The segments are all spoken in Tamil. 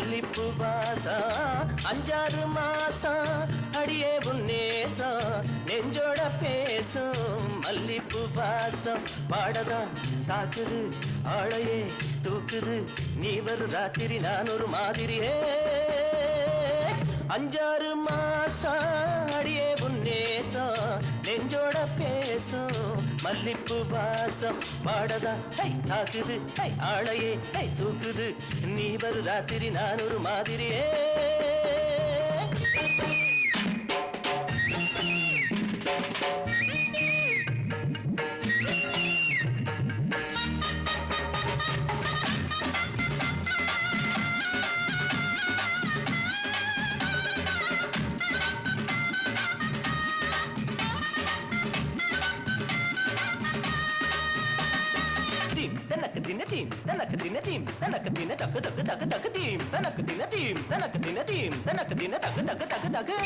மல்லிப்பு வாசம் அஞ்சாறு மாசம் அடியே உன்னேசம் நெஞ்சோட பேசும் மல்லிப்பு வாசம் பாடதான் தாக்குது ஆளையே தூக்குது நீ வரும் ராத்திரி நான் ஒரு மாதிரியே அஞ்சாறு மாசம் அடியே உன்னேசம் நெஞ்சோட பேசும் மல்லிப்பு வாசம் பாடதா ஹை தாக்குது ஹை ஆளையே ஹை தூக்குது நீ வரு ராத்திரி நான் ஒரு மாதிரியே தீம் தனக்கு தின தீம் தனக்கு தின தீம் தனக்கு தின தக்கு தக்கு தக்கு தக்கு தீம் தனக்கு தின தீம் தனக்கு தின தீம் தனக்கு தின தக்கு தக்கு தக்கு தக்கு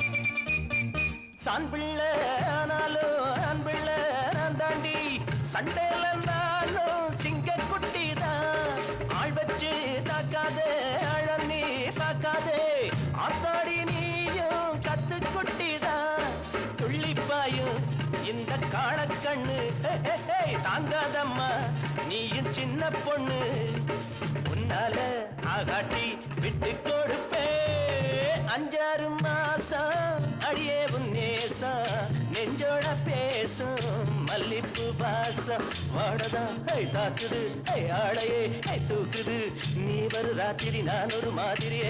சான் பிள்ளை ஆனாலும் ஆண் பிள்ளை நான் தாண்டி சண்டையில நானும் சிங்க குட்டி தான் ஆள் வச்சு தாக்காதே அழனி பார்க்காதே ஆத்தாடி நீயும் கத்து குட்டி தான் துள்ளிப்பாயும் இந்த காணக்கண்ணு ஹே, ஹே, ஹே, தாங்காதம்மா நீயும் சின்ன பொண்ணு உன்னால ஆகாட்டி விட்டு கொடுப்பே அஞ்சாறு மாசம் அடியே உன்னேசம் நெஞ்சோட பேசும் மல்லிப்பு வாசம் வாடதான் ஹை தாக்குது ஹை ஆளையே ஹை தூக்குது நீ வரு ராத்திரி நான் ஒரு மாதிரியே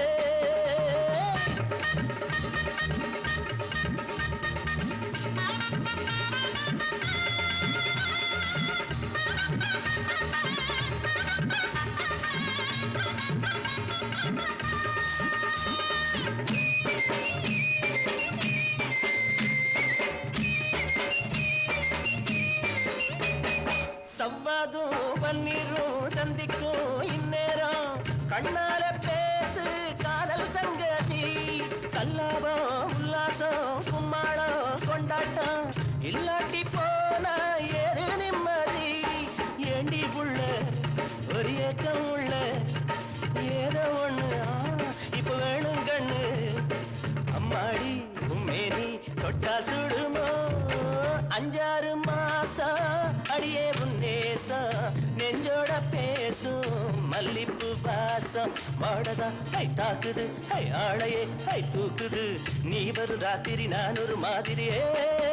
சவ்வாதும் பன்னீரும் சந்திக்கும் இந்நேரம் கண்ணால பேசு காதல் சங்கதி சல்லாபம் உல்லாசம் கும்மாளம் கொண்டாட்டம் இல்லாட்டி போனா ஏது நிம்மதி ஏண்டி புள்ள ஒரு ஏக்கம் உள்ள ஏதோ ஒண்ணு ஆ, இப்ப வேணும் கண்ணு அம்மாடி உம்மேனி தொட்டா சுடுமோ அஞ்சாறு மாசம் அடியே உன்னேசம் நெஞ்சோட பேசும் மல்லிப்பு வாசம் வாடதா ஹை தாக்குது ஹை ஆளையே ஹை தூக்குது நீ வரு ராத்திரி நான் ஒரு மாதிரியே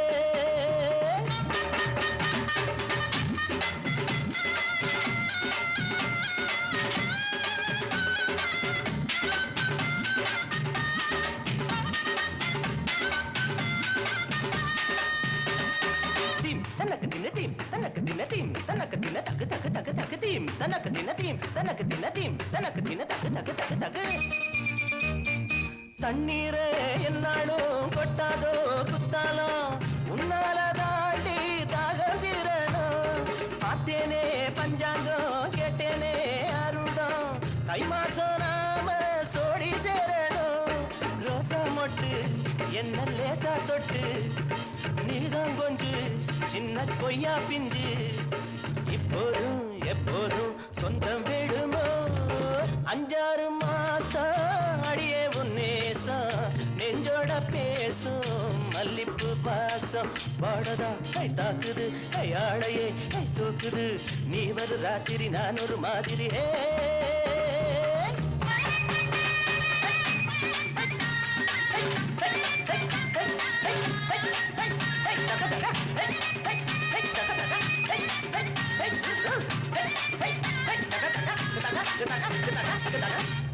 தீம் தனக்கு தின தீம் தனக்கு தின தீம் தனக்கு தின தக்கு தக்கு தக்கு தக்கு தீம் தனக்கு தின தீம் தனக்கு தின தீம் தனக்கு தின தக்கு தக்கு தக்கு தக்கு தண்ணீரே என்னாலும் கொட்டாதோ குத்தாலும் உன்னால தாண்டி தாகம் தீரணும் பார்த்தேனே பஞ்சாங்கம் கேட்டேனே அருடம் தை மாசம் நாம சோடி சேரணும் ரோசா மொட்டு என்ன லேசா தொட்டு நீதான் கொஞ்சு சின்ன கொய்யா பிஞ்சு இப்போதும் எப்போதும் சொந்தம் விடுமோ அஞ்சாறு மாசம் அடியே உன்னேசம் நெஞ்சோட பேசும் மல்லிப்பு பாசம் வாடதா கை தாக்குது கை ஆளையே கை தூக்குது நீ வரு ராத்திரி நான் ஒரு மாதிரியே Hey!